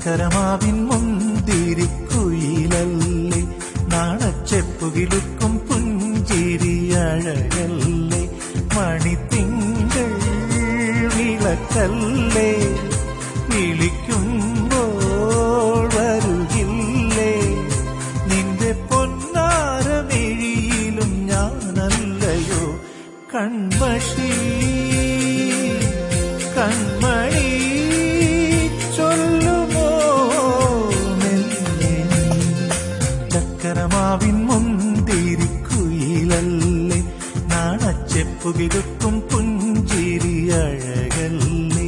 ചക്കരമാവിൻ മുന്തിരിക്കുയിലല്ലേ നാണച്ചെപ്പുകിലുക്കും പുഞ്ചിരി അഴകല്ലേ മണിത്തിങ്കൾ വിളക്കല്ലേ വിളിക്കുമ്പോൾ വരുകില്ലേ നിന്റെ പൊന്നാരമിഴിയിലും ഞാനല്ലയോ കൺമഷി കൺമണി ചൊല്ലുമോ മെല്ലെ നീ? ചക്കരമാവിൻ മുന്തിരിക്കുയിലല്ലേ നാണച്ചെപ്പുകിടുക്കും പുഞ്ചിരി അഴകല്ലേ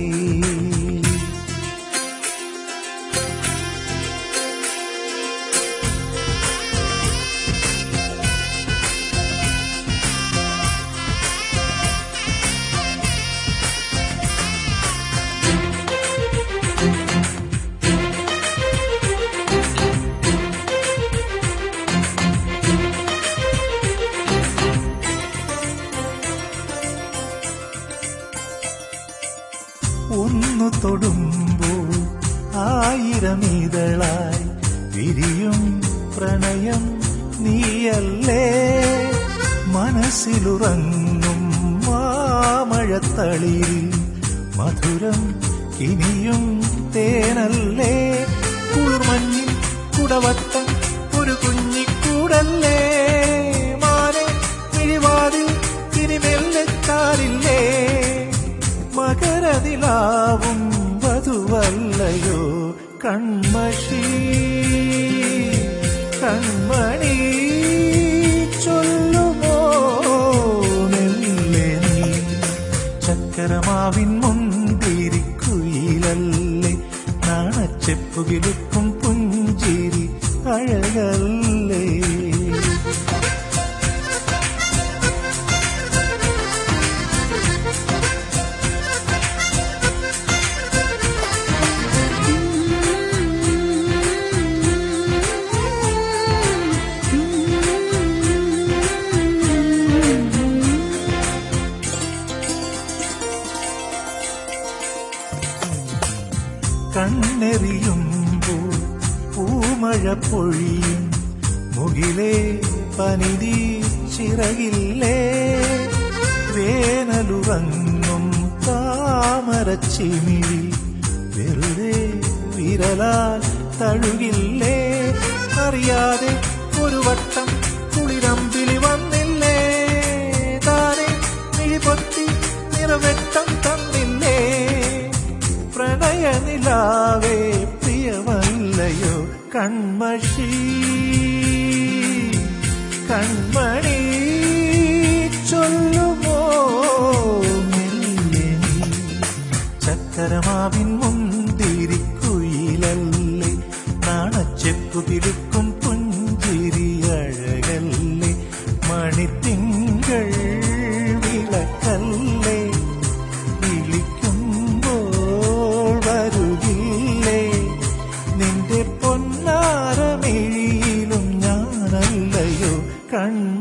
ഒന്നു തൊടുമ്പോൾ ആയിരം ഇതളായി വിരിയും പ്രണയം നീയല്ലേ മനസ്സിലുറങ്ങും മാമഴത്തളിരിൽ മധുരം ഇനിയും തേനല്ലേ കുളിർമഞ്ഞിൽ കുടവട്ടം ഒരു കുഞ്ഞിക്കൂടല്ലേ മാനെ കിഴിവാതിൽ ഇനി മെല്ലെത്താറില്ലേ മകരതിലാവും വധുവല്ലയോ കൺമഷി കൺമണി ചൊല്ലുമോ നെല്ലെ നീ ചക്കരമാവിൻ മുന്തിരിക്കുയിലല്ലേ നാണച്ചെപ്പുകിലുക്കും പുഞ്ചിരി അഴകല്ലേ കണ്ണെറിയുമ്പോൾ പൂമഴ പൊഴിയും മുകിലേ പനിതീ ചിറകില്ലേ വേനലുറങ്ങും താമരച്ചിമിഴി വെറുതെ വിരലാൽ തഴുകില്ലേ അറിയാതെ ഒരു വട്ടം കുളിരമ്പിളി വന്നില്ലേ താനെ മിഴിപൊത്തി നിറവെട്ടം തന്നില്ലേ പ്രണയനിലാവേ പ്രിയമല്ലയോ കൺമഷി കൺമണി ചൊല്ലുമോ മെല്ലെ നീ? ചക്കരമാവിൻ മുന്തിരിക്കുയിലല്ലേ നാണച്ചെപ്പുകിടുക്കും പുഞ്ചിരി അഴകല്ലേ മണിത്തിങ്കൾ വിളക്കല്ലേ വിളിക്കുമ്പോൾ വരുകില്ലേ നിന്റെ പൊന്നാരമിഴിയിലും ഞാനല്ലയോ കണ്ണ